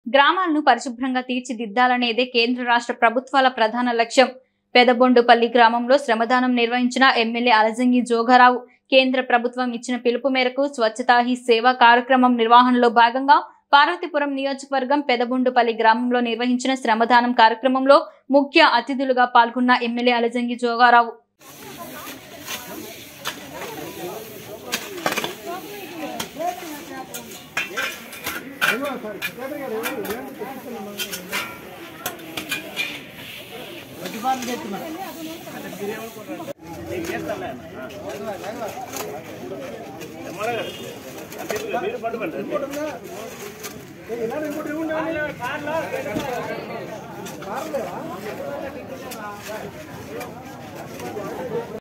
గ్రామాలను పరిశుభ్రంగా తీర్చిదిద్దాలనేదే కేంద్ర రాష్ట్ర ప్రభుత్వాల ప్రధాన లక్ష్యం పెదబొండుపల్లి గ్రామంలో శ్రమదానం నిర్వహించిన ఎమ్మెల్యే అలజంగి జోగారావు కేంద్ర ప్రభుత్వం ఇచ్చిన పిలుపు మేరకు స్వచ్ఛతా హీ సేవ కార్యక్రమం నిర్వహణలో భాగంగా పార్వతీపురం నియోజకవర్గం పెదబొండుపల్లి గ్రామంలో నిర్వహించిన శ్రమదానం కార్యక్రమంలో ముఖ్య అతిథులుగా పాల్గొన్న ఎమ్మెల్యే అలజంగి జోగారావు